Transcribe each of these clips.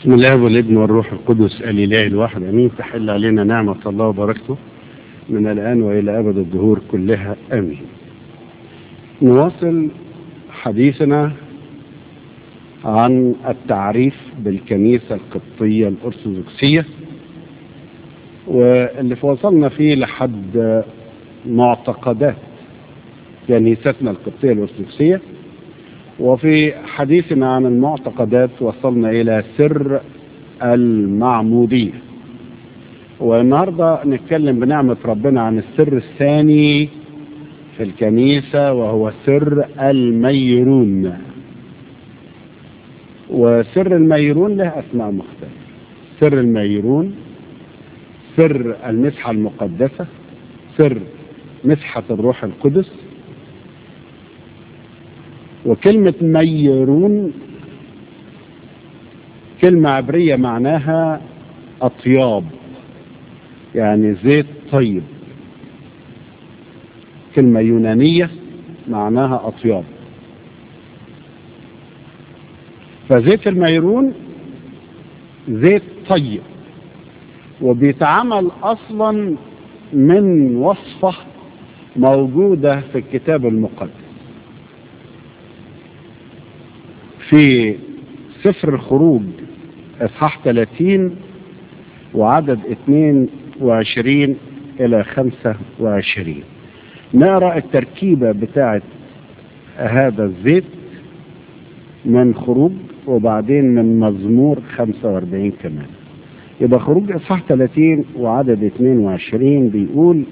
بسم الله والابن والروح القدس الإله الواحد أمين تحل علينا نعمة الله وبركته من الآن وإلى أبد الدهور كلها آمين نواصل حديثنا عن التعريف بالكنيسة القبطية الأرثوذكسية واللي وصلنا فيه لحد معتقدات كنيستنا القبطية الأرثوذكسية وفي حديثنا عن المعتقدات وصلنا إلى سر المعمودية والنهاردة نتكلم بنعمة ربنا عن السر الثاني في الكنيسة وهو سر الميرون وسر الميرون له أسماء مختلفة سر الميرون سر المسحة المقدسة سر مسحة الروح القدس وكلمة ميرون كلمة عبرية معناها أطياب يعني زيت طيب كلمة يونانية معناها أطياب فزيت الميرون زيت طيب وبيتعمل أصلا من وصفة موجودة في الكتاب المقدس في سفر الخروج اصحاح 30 وعدد 22 الى 25 نقرا التركيبه بتاعه هذا الزيت من خروج وبعدين من مزمور 45 كمان يبقى خروج اصحاح 30 وعدد 22 بيقول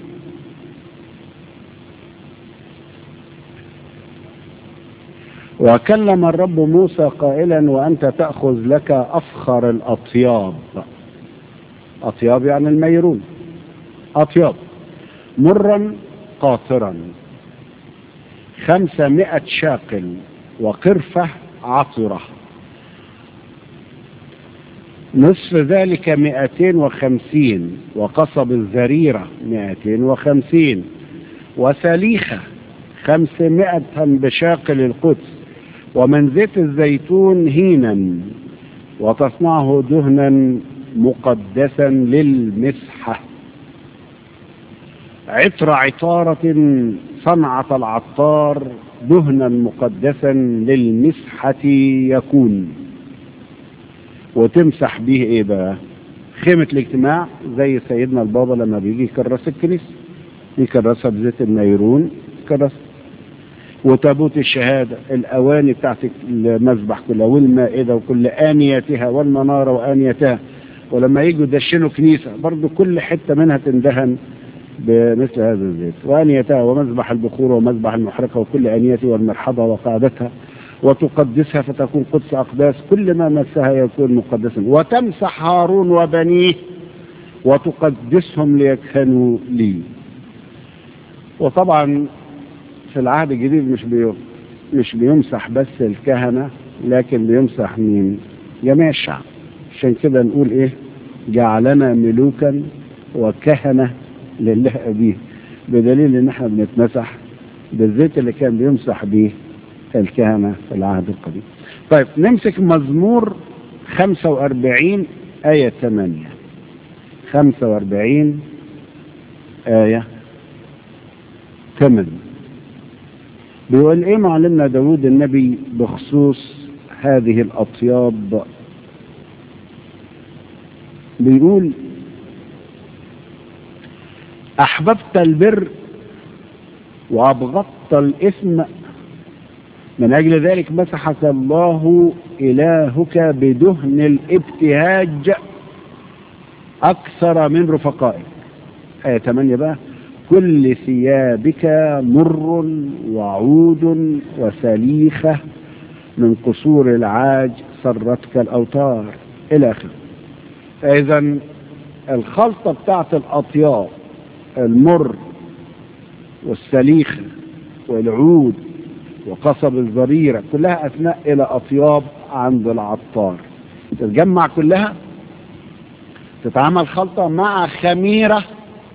وكلم الرب موسى قائلا وأنت تأخذ لك أفخر الأطياب أطياب يعني الميرون أطياب مرا قاطرا خمسمائة شاقل وقرفة عطرة نصف ذلك مئتين وخمسين وقصب الزريرة مئتين وخمسين وسليخة خمسمائة بشاقل القدس ومن زيت الزيتون هينا وتصنعه دهنا مقدسا للمسحة عطر عطارة صنعة العطار دهنا مقدسا للمسحة يكون وتمسح به ايه بقى خيمة الاجتماع زي سيدنا البابا لما بيجي يكرس الكنيسة يكرسها بزيت النيرون يكرسها وتابوت الشهادة الأواني بتاعت المذبح كلها والمائدة وكل آنيتها والمنارة وآنيتها ولما يجوا يدشنوا كنيسة برضو كل حتة منها تندهن بمثل هذا الزيت وآنيتها ومذبح البخور ومذبح المحرقة وكل آنيته والمرحبة وقاعدتها وتقدسها فتكون قدس أقداس كل ما مسها يكون مقدسا وتمسح هارون وبنيه وتقدسهم ليكهنوا لي وطبعا في العهد الجديد مش بي مش بيمسح بس الكهنة لكن بيمسح مين جميع الشعب عشان كده نقول ايه جعلنا ملوكا وكهنة لله أبيه بدليل ان احنا بنتمسح بالزيت اللي كان بيمسح بيه الكهنة في العهد القديم طيب نمسك مزمور 45 آية 8 45 آية 8 بيقول ايه معلمنا داود النبي بخصوص هذه الاطياب بيقول احببت البر وابغضت الاثم من اجل ذلك مسحك الله الهك بدهن الابتهاج اكثر من رفقائك ايه 8 بقى كل ثيابك مر وعود وسليخة من قصور العاج سرتك الأوتار إلى آخره إذا الخلطة بتاعت الأطياب المر والسليخة والعود وقصب الزريرة كلها أثناء إلى أطياب عند العطار تتجمع كلها تتعمل خلطة مع خميرة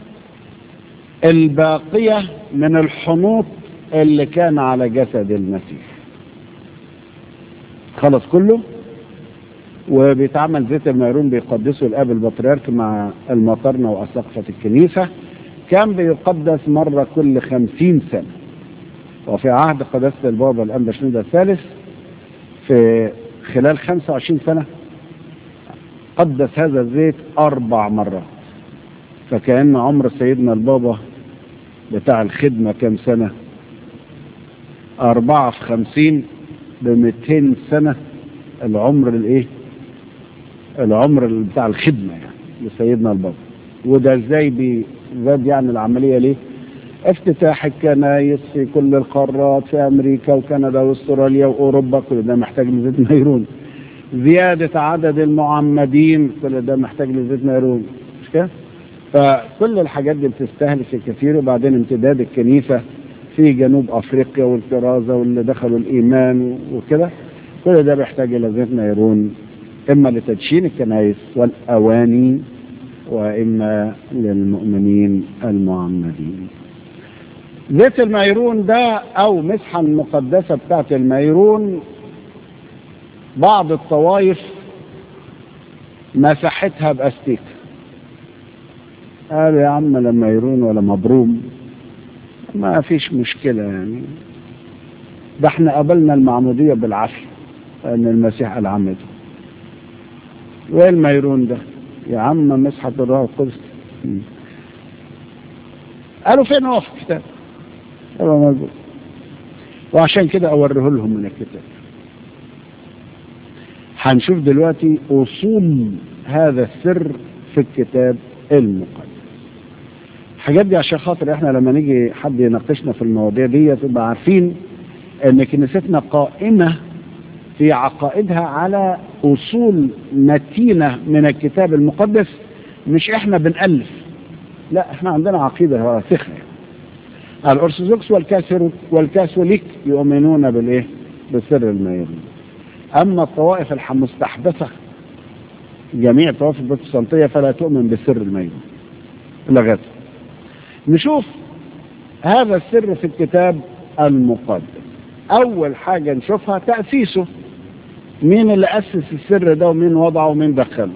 الباقية من الحنوط اللي كان على جسد المسيح خلص كله وبيتعمل زيت الميرون بيقدسه الاب البطريرك مع المطرنة واساقفة الكنيسة كان بيقدس مرة كل خمسين سنة وفي عهد قداسة البابا الأنبا شنودة الثالث في خلال 25 سنة قدس هذا الزيت أربع مرات فكأن عمر سيدنا البابا بتاع الخدمة كم سنة أربعة في خمسين بمئتين سنة العمر الايه العمر بتاع الخدمة يعني لسيدنا البابا وده ازاي بيزاد يعني العملية ليه افتتاح الكنايس في كل القارات في امريكا وكندا واستراليا واوروبا كل ده محتاج لزيت نيرون زيادة عدد المعمدين كل ده محتاج لزيت نيرون مش كده فكل الحاجات دي بتستهلك الكثير وبعدين امتداد الكنيسة في جنوب افريقيا والكرازة واللي دخلوا الايمان وكده كل ده بيحتاج الى زيت نيرون اما لتدشين الكنائس والاواني واما للمؤمنين المعمدين زيت الميرون ده او مسحة المقدسة بتاعت الميرون بعض الطوائف مسحتها باستيك قالوا يا عم لا ميرون ولا مبروم ما فيش مشكلة يعني ده احنا قبلنا المعمودية بالعافية ان المسيح قال عمته وايه الميرون ده يا عم مسحة الروح القدس قالوا فين هو في الكتاب هو موجود وعشان كده اوريه لهم من الكتاب هنشوف دلوقتي اصول هذا السر في الكتاب المقدس الحاجات دي عشان خاطر احنا لما نيجي حد يناقشنا في المواضيع دي تبقى عارفين ان كنيستنا قائمة في عقائدها على اصول متينة من الكتاب المقدس مش احنا بنألف لا احنا عندنا عقيدة راسخة الارثوذكس والكاثوليك والكاثوليك يؤمنون بالايه بسر الميرون اما الطوائف المستحدثة جميع الطوائف البروتستانتية فلا تؤمن بسر الميرون لغايه نشوف هذا السر في الكتاب المقدس اول حاجة نشوفها تأسيسه مين اللي أسس السر ده ومين وضعه ومين دخله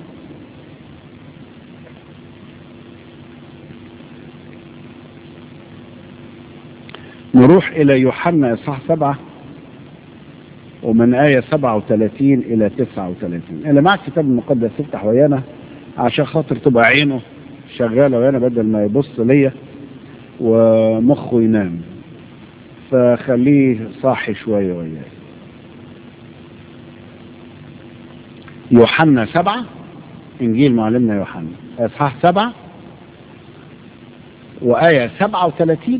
نروح إلى يوحنا إصحاح سبعة ومن آية 37 إلى 39 اللي معك الكتاب المقدس افتح ويانا عشان خاطر تبقى عينه شغالة ويانا بدل ما يبص ليا ومخه ينام فخليه صاحي شوية وياي يوحنا سبعة إنجيل معلمنا يوحنا إصحاح سبعة وآية سبعة وثلاثين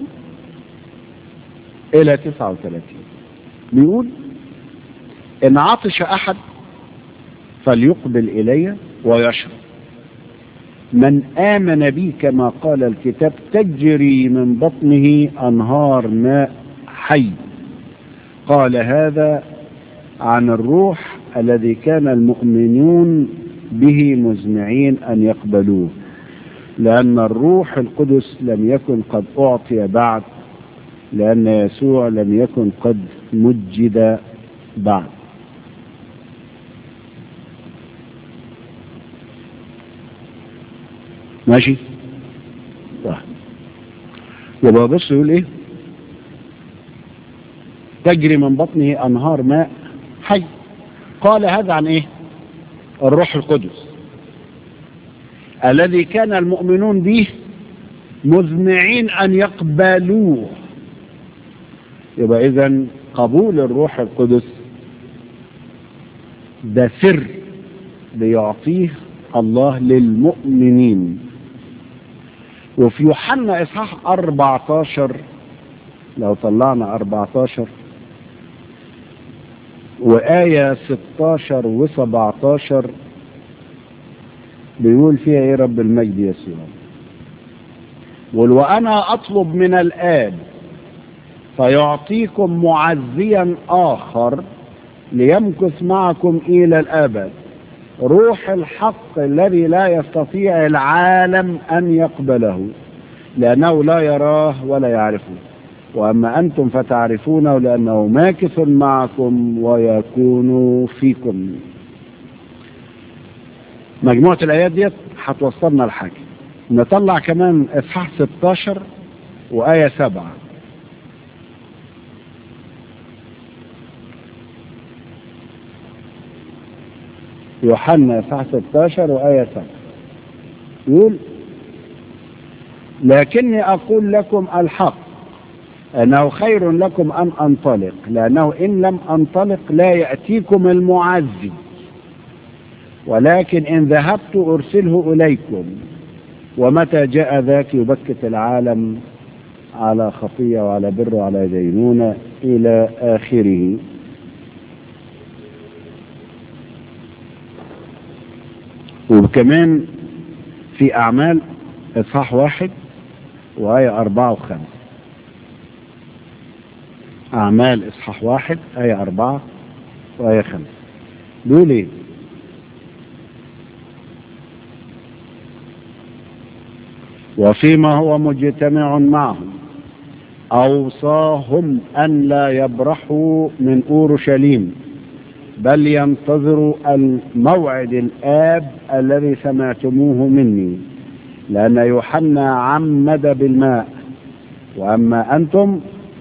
إلى تسعة وثلاثين بيقول إن عطش أحد فليقبل إلي ويشرب من آمن بي كما قال الكتاب تجري من بطنه أنهار ماء حي قال هذا عن الروح الذي كان المؤمنون به مزمعين أن يقبلوه لأن الروح القدس لم يكن قد أعطي بعد لأن يسوع لم يكن قد مجد بعد ماشي طيب يبقى بص يقول ايه تجري من بطنه انهار ماء حي قال هذا عن ايه الروح القدس الذي كان المؤمنون به مزمعين ان يقبلوه يبقى اذا قبول الروح القدس ده سر بيعطيه الله للمؤمنين وفي يوحنا اصحاح 14 لو طلعنا 14 وآية 16 و17 بيقول فيها ايه رب المجد يسوع قل وأنا أطلب من الآب فيعطيكم معزيا آخر ليمكث معكم إلى الأبد روح الحق الذي لا يستطيع العالم أن يقبله لأنه لا يراه ولا يعرفه وأما أنتم فتعرفونه لأنه ماكث معكم ويكون فيكم مجموعة الآيات ديت هتوصلنا لحاجة نطلع كمان إصحاح 16 وآية 7 يوحنا إصحاح 16 وآية 7 يقول لكني أقول لكم الحق أنه خير لكم أن أنطلق لأنه إن لم أنطلق لا يأتيكم المعزي ولكن إن ذهبت أرسله إليكم ومتى جاء ذاك يبكت العالم على خطية وعلى بر وعلى دينونة إلى آخره وكمان في أعمال إصحاح واحد وآية أربعة وخمسة أعمال إصحاح واحد آية أربعة وآية خمسة بيقول إيه؟ وفيما هو مجتمع معهم أوصاهم أن لا يبرحوا من أورشليم بل ينتظروا الموعد الآب الذي سمعتموه مني لأن يوحنا عمد بالماء وأما أنتم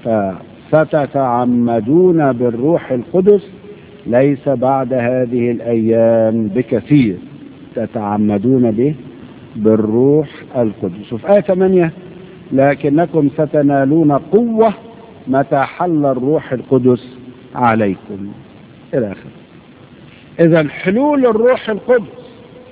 فستتعمدون بالروح القدس ليس بعد هذه الأيام بكثير تتعمدون به بالروح القدس وفي آية 8 لكنكم ستنالون قوة متى حل الروح القدس عليكم إلى آخره إذا حلول الروح القدس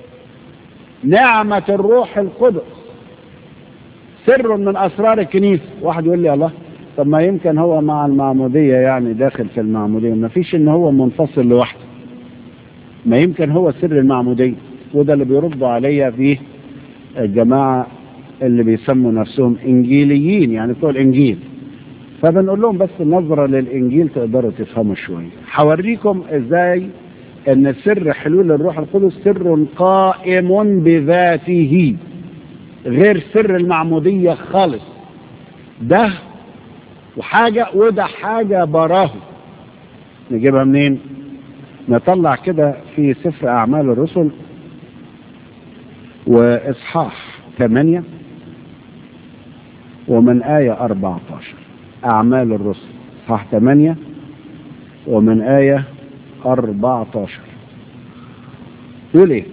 نعمة الروح القدس سر من أسرار الكنيسة واحد يقول لي الله طب ما يمكن هو مع المعمودية يعني داخل في المعمودية ما فيش إن هو منفصل لوحده ما يمكن هو سر المعمودية وده اللي بيردوا عليا فيه الجماعة اللي بيسموا نفسهم إنجيليين يعني بتوع الإنجيل فبنقول لهم بس نظرة للإنجيل تقدروا تفهموا شوية هوريكم إزاي أن سر حلول الروح القدس سر قائم بذاته غير سر المعمودية خالص ده وحاجة وده حاجة براه نجيبها منين نطلع كده في سفر أعمال الرسل وإصحاح 8 ومن آية 14 أعمال الرسل إصحاح 8 ومن آية 14 يقول إيه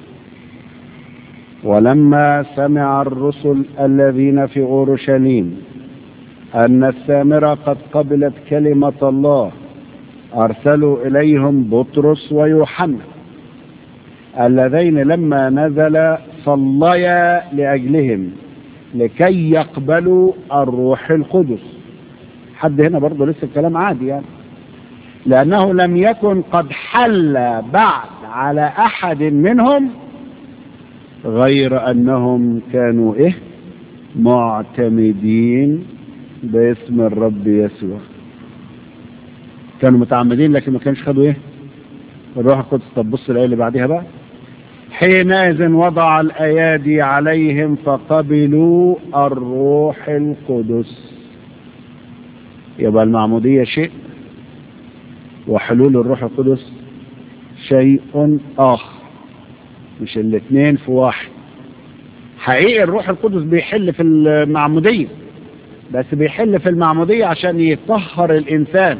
ولما سمع الرسل الذين في أورشليم أن السامرة قد قبلت كلمة الله أرسلوا إليهم بطرس ويوحنا اللذين لما نزل صليا لأجلهم لكي يقبلوا الروح القدس حد هنا برضه لسه الكلام عادي يعني لأنه لم يكن قد حل بعد على أحد منهم غير أنهم كانوا إيه معتمدين باسم الرب يسوع كانوا متعمدين لكن ما كانش خدوا إيه الروح القدس طب بص الآية اللي بعدها بقى حينئذ وضع الأيادي عليهم فقبلوا الروح القدس يبقى المعمودية شيء وحلول الروح القدس شيء آخر مش الاثنين في واحد حقيقي الروح القدس بيحل في المعمودية بس بيحل في المعمودية عشان يطهر الإنسان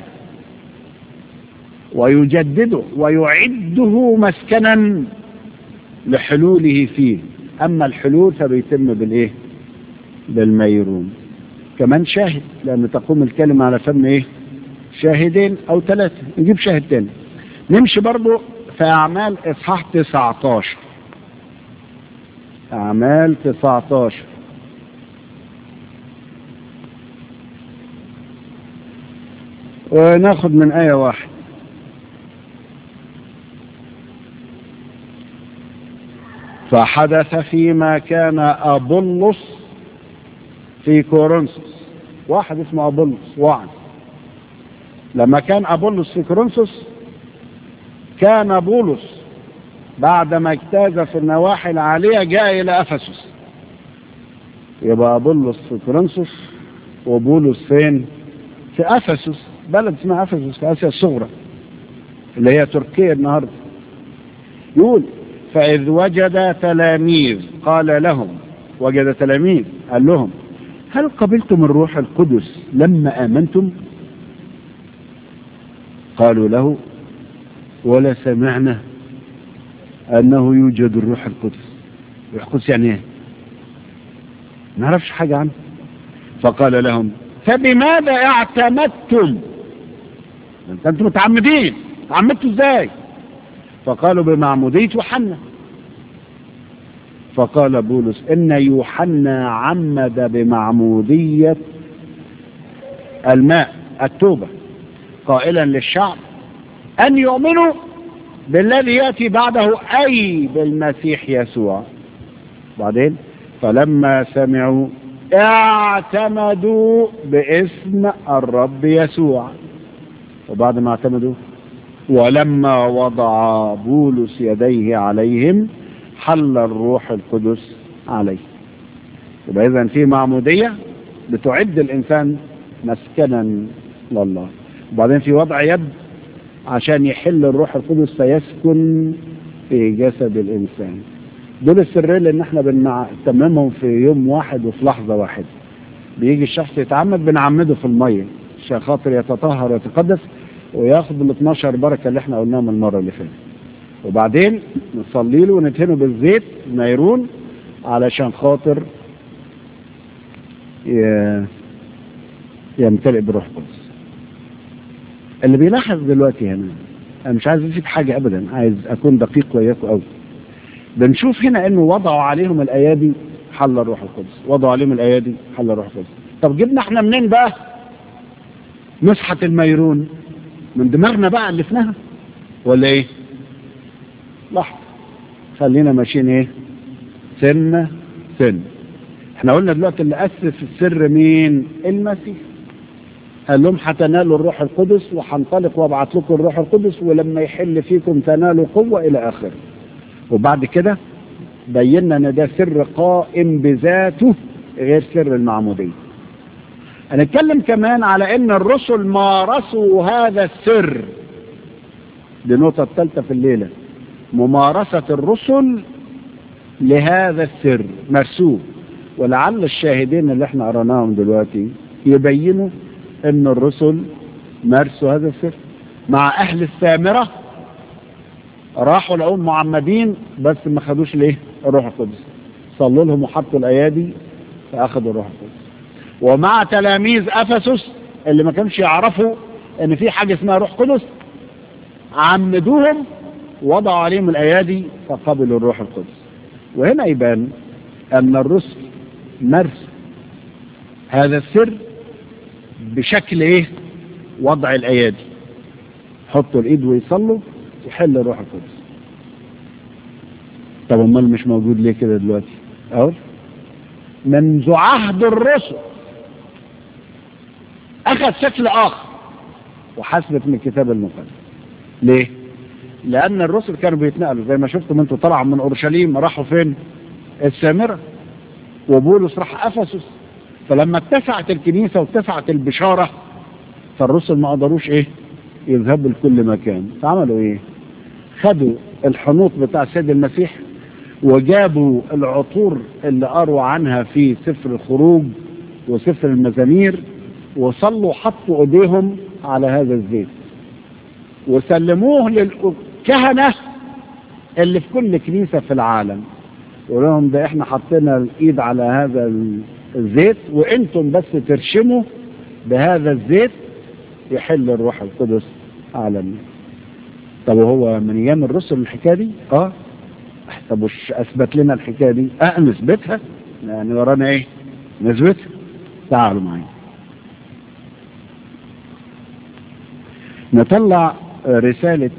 ويجدده ويعده مسكنا لحلوله فيه أما الحلول فبيتم بالإيه بالميرون كمان شاهد لأن تقوم الكلمة على فم إيه شاهدين أو ثلاثة نجيب شاهد تاني نمشي برضو في أعمال إصحاح 19 أعمال 19 وناخد من آية واحد فحدث فيما كان أبولس في كورنثوس واحد اسمه أبولس واحد لما كان أبولس في كورنثوس كان بولس بعدما اجتاز في النواحي العالية جاء إلى أفسس يبقى أبولس في كورنثوس وبولس فين؟ في أفسس بلد اسمها أفسس في آسيا الصغرى اللي هي تركيا النهارده يقول فإذ وجد تلاميذ قال لهم وجد تلاميذ قال لهم هل قبلتم الروح القدس لما آمنتم قالوا له ولا سمعنا أنه يوجد الروح القدس الروح القدس يعني ايه ما نعرفش حاجة عنه فقال لهم فبماذا اعتمدتم انتم متعمدين عمدتوا ازاي فقالوا بمعمودية يوحنا فقال بولس ان يوحنا عمد بمعمودية الماء التوبة قائلا للشعب ان يؤمنوا بالذي يأتي بعده اي بالمسيح يسوع بعدين فلما سمعوا اعتمدوا باسم الرب يسوع وبعد ما اعتمدوا ولما وضع بولس يديه عليهم حل الروح القدس عليه يبقى اذا في معمودية بتعد الانسان مسكنا لله وبعدين في وضع يد عشان يحل الروح القدس فيسكن في جسد الانسان دول السرين اللي احنا بنتممهم في يوم واحد وفي لحظة واحدة بيجي الشخص يتعمد بنعمده في المية عشان خاطر يتطهر ويتقدس وياخد ال 12 بركة اللي احنا قلناهم المرة اللي فاتت وبعدين نصلي له ونتهنه بالزيت نيرون علشان خاطر يمتلئ بروح القدس اللي بيلاحظ دلوقتي هنا انا مش عايز اسيب حاجة ابدا عايز اكون دقيق وياكم قوي بنشوف هنا انه وضعوا عليهم الايادي حل الروح القدس وضعوا عليهم الايادي حل الروح القدس طب جبنا احنا منين بقى مسحة الميرون من دماغنا بقى الفناها ولا ايه لحظة خلينا ماشيين ايه سنة سن احنا قلنا دلوقتي اللي اسس السر مين المسيح قال لهم هتنالوا الروح القدس وهنطلق وابعت لكم الروح القدس ولما يحل فيكم تنالوا قوة الى اخره وبعد كده بينا ان ده سر قائم بذاته غير سر المعمودية هنتكلم كمان على ان الرسل مارسوا هذا السر دي النقطة الثالثة في الليلة ممارسة الرسل لهذا السر مرسوه ولعل الشاهدين اللي احنا قرناهم دلوقتي يبينوا ان الرسل مارسوا هذا السر مع اهل السامرة راحوا لقوم معمدين بس ما خدوش ليه الروح القدس صلوا لهم وحطوا الايادي فاخذوا الروح القدس ومع تلاميذ افسس اللي ما كانش يعرفوا ان في حاجه اسمها روح قدس عمدوهم وضعوا عليهم الايادي فقبلوا الروح القدس وهنا يبان ان الرسل مارس هذا السر بشكل ايه وضع الايادي حطوا الايد ويصلوا يحل الروح القدس طب امال مش موجود ليه كده دلوقتي اهو منذ عهد الرسل اخذ شكل اخر وحسبت من الكتاب المقدس ليه لان الرسل كانوا بيتنقلوا زي ما شفتم انتوا طلعوا من اورشليم راحوا فين السامره وبولس راح افسس فلما اتسعت الكنيسه واتسعت البشاره فالرسل ما قدروش ايه يذهبوا لكل مكان فعملوا ايه خدوا الحنوط بتاع السيد المسيح وجابوا العطور اللي قروا عنها في سفر الخروج وسفر المزامير وصلوا حطوا ايديهم على هذا الزيت وسلموه للكهنة اللي في كل كنيسة في العالم ولهم ده احنا حطينا الايد على هذا الزيت وانتم بس ترشموا بهذا الزيت يحل الروح القدس على الناس طب وهو من ايام الرسل الحكايه دي اه طب وش اثبت لنا الحكايه دي اه نثبتها يعني ورانا ايه نثبتها تعالوا معايا نطلع رسالة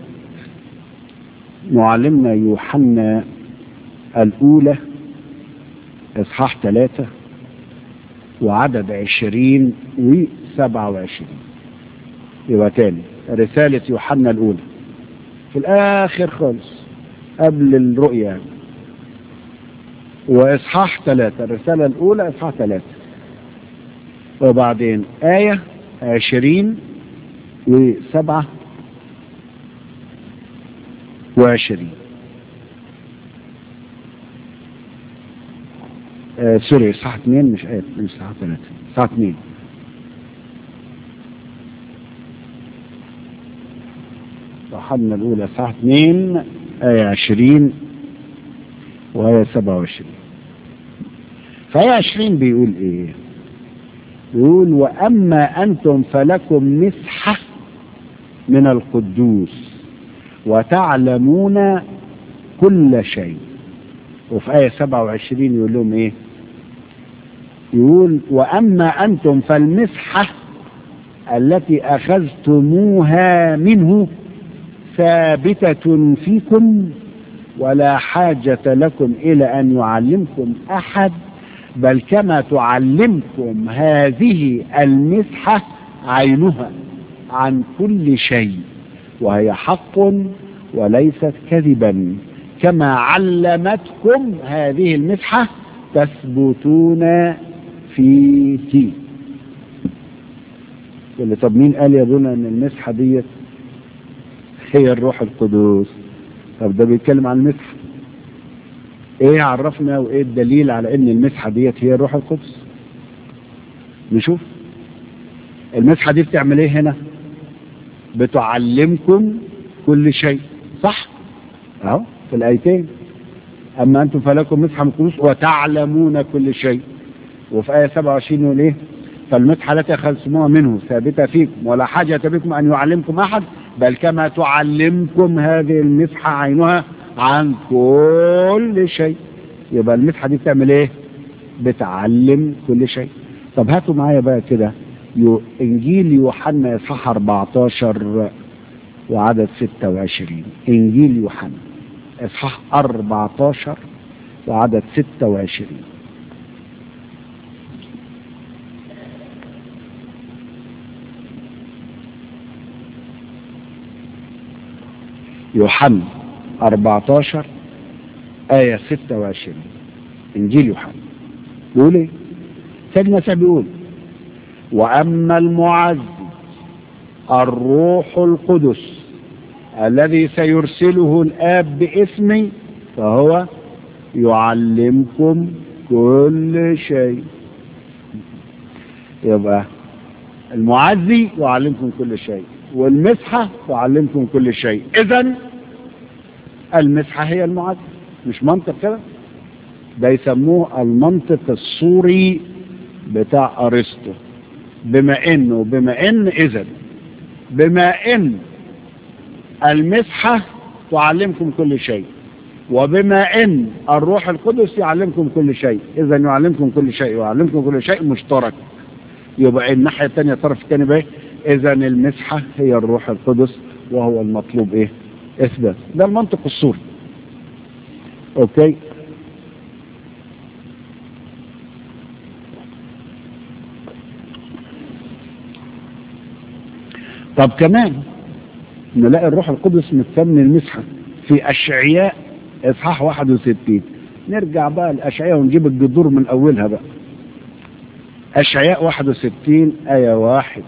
معلمنا يوحنا الأولى إصحاح ثلاثة وعدد عشرين وسبعة وعشرين يبقى تاني رسالة يوحنا الأولى في الآخر خالص قبل الرؤيا وإصحاح ثلاثة الرسالة الأولى إصحاح ثلاثة وبعدين آية عشرين وسبعة وعشرين آه سوري صح اثنين مش آية مش صح ثلاثة صح اثنين صحنا الأولى صح اثنين آية عشرين وآية سبعة وعشرين فآية عشرين بيقول إيه يقول وأما أنتم فلكم مسحة من القدوس وتعلمون كل شيء وفي آية 27 يقول لهم إيه يقول وأما أنتم فالمسحة التي أخذتموها منه ثابتة فيكم ولا حاجة لكم إلى أن يعلمكم أحد بل كما تعلمكم هذه المسحة عينها عن كل شيء وهي حق وليست كذبا كما علمتكم هذه المسحة تثبتون فيه اللي طب مين قال يا ابونا ان المسحة ديت هي الروح القدس طب ده بيتكلم عن المسحة ايه عرفنا وايه الدليل على ان المسحة ديت هي الروح القدس نشوف المسحة دي بتعمل ايه هنا بتعلمكم كل شيء صح اهو في الايتين اما انتم فلكم مسحة من القدس وتعلمون كل شيء وفي آية 27 يقول ايه فالمسحة التي أخذتموها منه ثابتة فيكم ولا حاجة بكم أن يعلمكم أحد بل كما تعلمكم هذه المسحة عينها عن كل شيء يبقى المسحة دي بتعمل ايه بتعلم كل شيء طب هاتوا معايا بقى كده يو انجيل يوحنا اصحاح 14 وعدد 26 انجيل يوحنا اصحاح 14 وعدد 26 يوحنا 14 آية 26 إنجيل يوحنا بيقول إيه؟ سيدنا مسيح بيقول وأما المعز الروح القدس الذي سيرسله الآب باسمي فهو يعلمكم كل شيء يبقى المعزي يعلمكم كل شيء والمسحة تعلمكم كل شيء إذا المسحة هي المعزي مش منطق كده ده يسموه المنطق الصوري بتاع أرسطو بما إنه بما إن إذا بما إن المسحة تعلمكم كل شيء وبما إن الروح القدس يعلمكم كل شيء إذا يعلمكم كل شيء ويعلمكم كل شيء مشترك يبقى الناحية الثانية الطرف الثاني بقى إذا المسحة هي الروح القدس وهو المطلوب إيه إثبات ده المنطق الصوري أوكي طب كمان نلاقي الروح القدس متسمي المسحة في أشعياء إصحاح 61 نرجع بقى الأشعياء ونجيب الجذور من أولها بقى أشعياء 61 آية واحد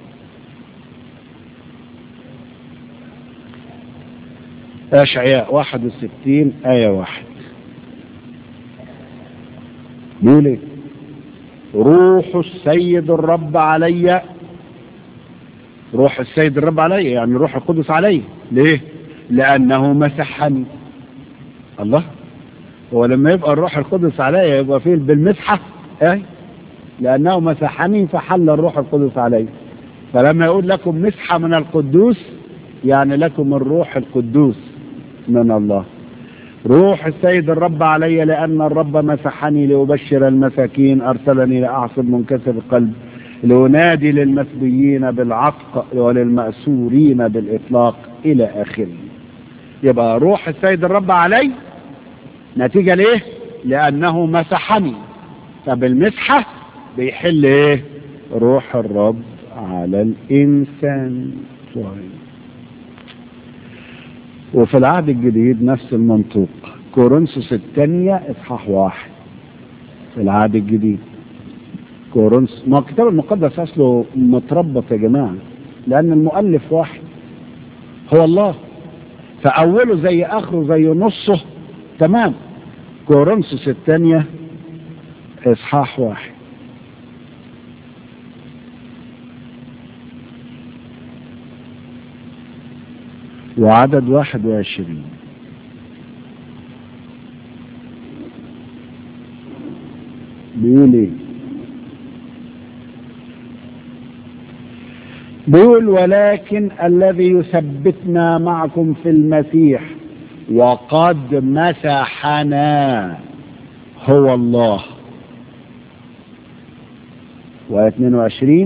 أشعياء 61 آية واحد بيقول ايه روح السيد الرب علي روح السيد الرب علي يعني روح القدس علي ليه لأنه مسحني الله هو لما يبقى الروح القدس علي يبقى فيه بالمسحة ايه لأنه مسحني فحل الروح القدس علي فلما يقول لكم مسحة من القدوس يعني لكم الروح القدوس من الله روح السيد الرب علي لأن الرب مسحني لأبشر المساكين أرسلني لأعصب منكسر القلب لأنادي للمسبيين بالعتق وللمأسورين بالإطلاق إلى آخره يبقى روح السيد الرب علي نتيجة ليه لأنه مسحني فبالمسحة بيحل ايه روح الرب على الإنسان وفي العهد الجديد نفس المنطوق كورنثوس الثانية إصحاح واحد في العهد الجديد كورنثوس ما الكتاب المقدس أصله متربط يا جماعة لأن المؤلف واحد هو الله فأوله زي آخره زي نصه تمام كورنثوس الثانية إصحاح واحد وعدد واحد وعشرين بيقول ايه بيقول ولكن الذي يثبتنا معكم في المسيح وقد مسحنا هو الله و22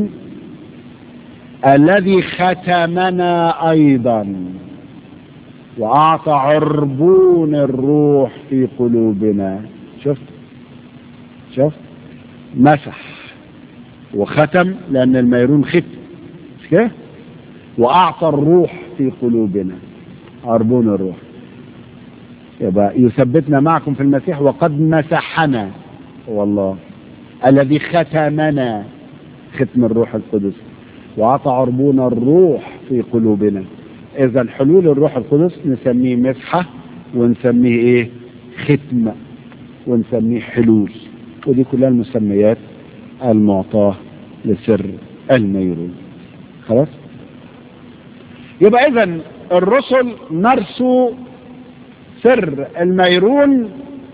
الذي ختمنا ايضا واعطى عربون الروح في قلوبنا شفت شفت مسح وختم لان الميرون ختم مش كده واعطى الروح في قلوبنا عربون الروح يبقى يثبتنا معكم في المسيح وقد مسحنا والله الذي ختمنا ختم الروح القدس واعطى عربون الروح في قلوبنا اذا حلول الروح القدس نسميه مسحه ونسميه ايه ختم ونسميه حلول ودي كلها المسميات المعطاه لسر الميرون خلاص يبقى اذا الرسل نرسوا سر الميرون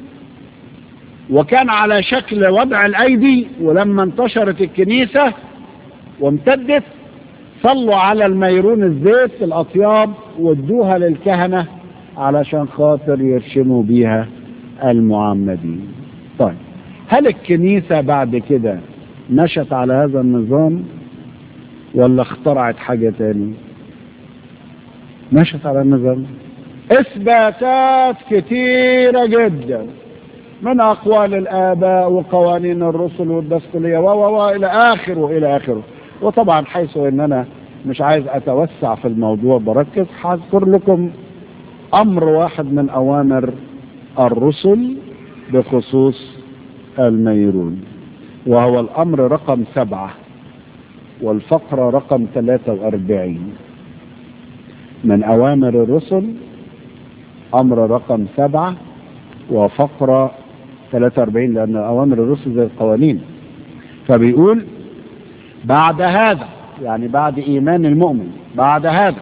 وكان على شكل وضع الايدي ولما انتشرت الكنيسه وامتدت صلوا على الميرون الزيت الاطياب وادوها للكهنه علشان خاطر يرشموا بيها المعمدين طيب هل الكنيسه بعد كده مشت على هذا النظام ولا اخترعت حاجه تاني مشت على النظام اثباتات كتيره جدا من اقوال الاباء وقوانين الرسل والدستوريه و و الى اخره والى اخره وطبعا حيث ان انا مش عايز اتوسع في الموضوع بركز هذكر لكم امر واحد من اوامر الرسل بخصوص الميرون وهو الامر رقم سبعه والفقره رقم 43 من اوامر الرسل امر رقم سبعه وفقره 43 لان اوامر الرسل زي القوانين فبيقول بعد هذا يعني بعد ايمان المؤمن بعد هذا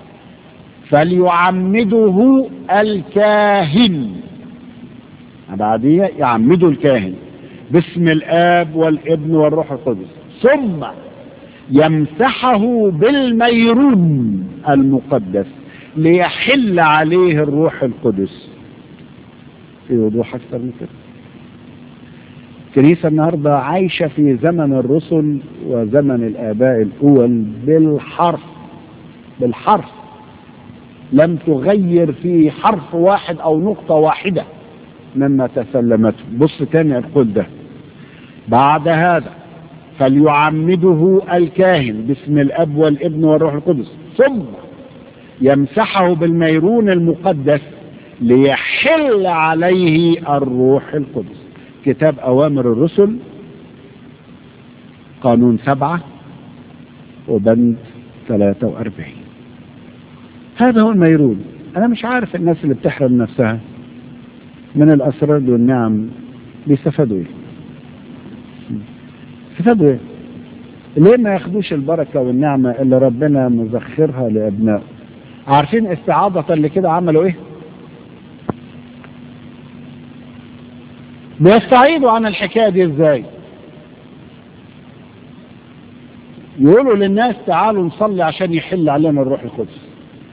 فليعمده الكاهن بعديه يعمده الكاهن باسم الاب والابن والروح القدس ثم يمسحه بالميرون المقدس ليحل عليه الروح القدس في وضوح اكثر من كده الكنيسة النهاردة عايشة في زمن الرسل وزمن الآباء الأول بالحرف بالحرف لم تغير في حرف واحد أو نقطة واحدة مما تسلمته بص تاني القول ده بعد هذا فليعمده الكاهن باسم الأب والابن والروح القدس ثم يمسحه بالميرون المقدس ليحل عليه الروح القدس كتاب أوامر الرسل قانون سبعة وبند 43 هذا هو الميرون أنا مش عارف الناس اللي بتحرم نفسها من الأسرار والنعم بيستفادوا إيه؟ استفادوا إيه؟ ليه ما ياخدوش البركة والنعمة اللي ربنا مزخرها لأبنائه؟ عارفين استعاضة اللي كده عملوا إيه؟ بيستعيدوا عن الحكاية دي ازاي يقولوا للناس تعالوا نصلي عشان يحل علينا الروح القدس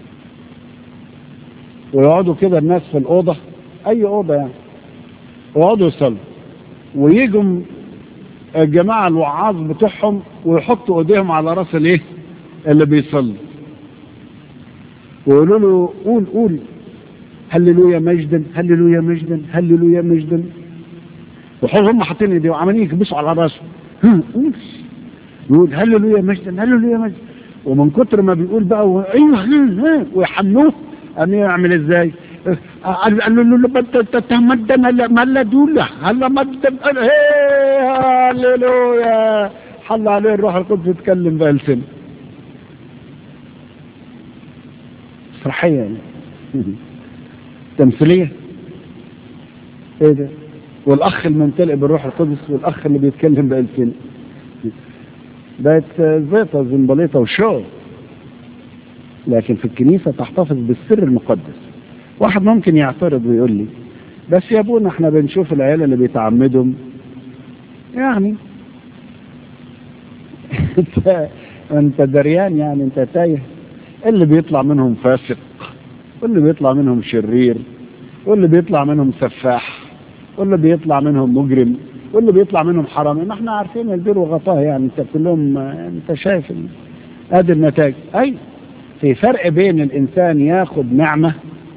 ويقعدوا كده الناس في الأوضة أي أوضة يعني ويقعدوا يصلوا ويجوا الجماعة الوعاظ بتوعهم ويحطوا ايديهم على راس الايه اللي بيصلي ويقولوا له قول قول هللويا مجدا هللويا مجدا هللويا مجدا وحول هم حاطين ايديهم وعمالين يكبسوا على راسه يقول هللويا مجدا هللويا مجدا ومن كتر ما بيقول بقى و... ايوه ويحملوه ان يعمل ازاي قال له تتمدن ما دولة هلا مدن هللويا حل عليه الروح القدس يتكلم بألسن مسرحية يعني تمثيلية ايه ده والاخ الممتلئ بالروح القدس والاخ اللي بيتكلم بألسنة بقت زيطة زنبليطة وشو لكن في الكنيسة تحتفظ بالسر المقدس واحد ممكن يعترض ويقول لي بس يا ابونا احنا بنشوف العيال اللي بيتعمدهم يعني انت انت دريان يعني انت تايه اللي بيطلع منهم فاسق واللي بيطلع منهم شرير واللي بيطلع منهم سفاح واللي بيطلع منهم مجرم واللي بيطلع منهم حرامي ما احنا عارفين البير وغطاه يعني انت كلهم انت شايف ادي النتائج اي في فرق بين الانسان ياخد نعمه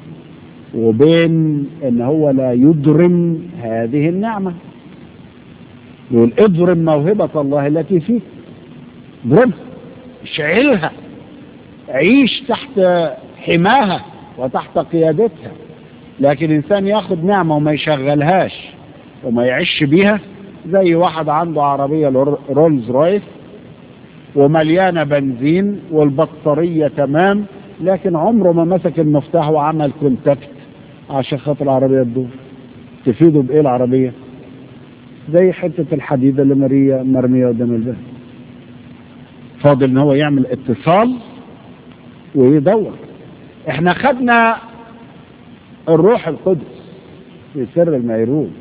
وبين ان هو لا يضرم هذه النعمه يقول اضرم موهبه الله التي فيك اضربها اشعلها عيش تحت حماها وتحت قيادتها لكن الانسان ياخد نعمه وما يشغلهاش وما يعيش بيها زي واحد عنده عربيه رولز رويس ومليانه بنزين والبطاريه تمام لكن عمره ما مسك المفتاح وعمل كونتاكت عشان خاطر العربيه تدور تفيده بايه العربيه زي حته الحديد اللي مريه مرميه قدام الباب فاضل ان هو يعمل اتصال ويدور احنا خدنا الروح القدس في سر الميرون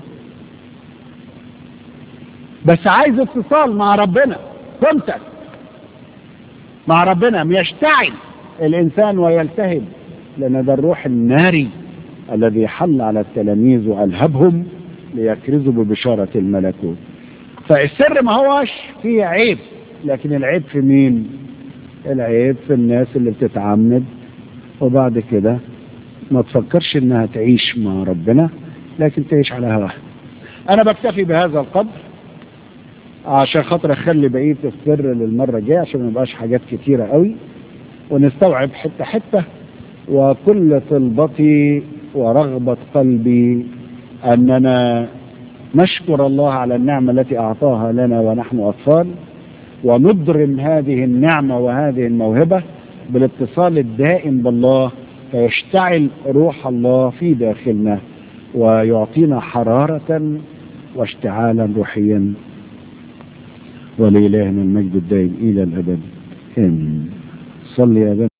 بس عايز اتصال مع ربنا كونتاكت مع ربنا يشتعل الانسان ويلتهب لان ده الروح الناري الذي حل على التلاميذ والهبهم ليكرزوا ببشاره الملكوت فالسر ما هوش فيه عيب لكن العيب في مين العيب في الناس اللي بتتعمد وبعد كده ما تفكرش انها تعيش مع ربنا لكن تعيش على هواها انا بكتفي بهذا القدر عشان خاطر اخلي بقيه السر للمره الجايه عشان ما يبقاش حاجات كتيره قوي ونستوعب حته حته وكل طلبتي ورغبه قلبي اننا نشكر الله على النعمه التي اعطاها لنا ونحن اطفال ونضرم هذه النعمه وهذه الموهبه بالاتصال الدائم بالله فيشتعل روح الله في داخلنا ويعطينا حراره واشتعالا روحيا ولإلهنا المجد الدائم إلى الأبد آمين صلي يا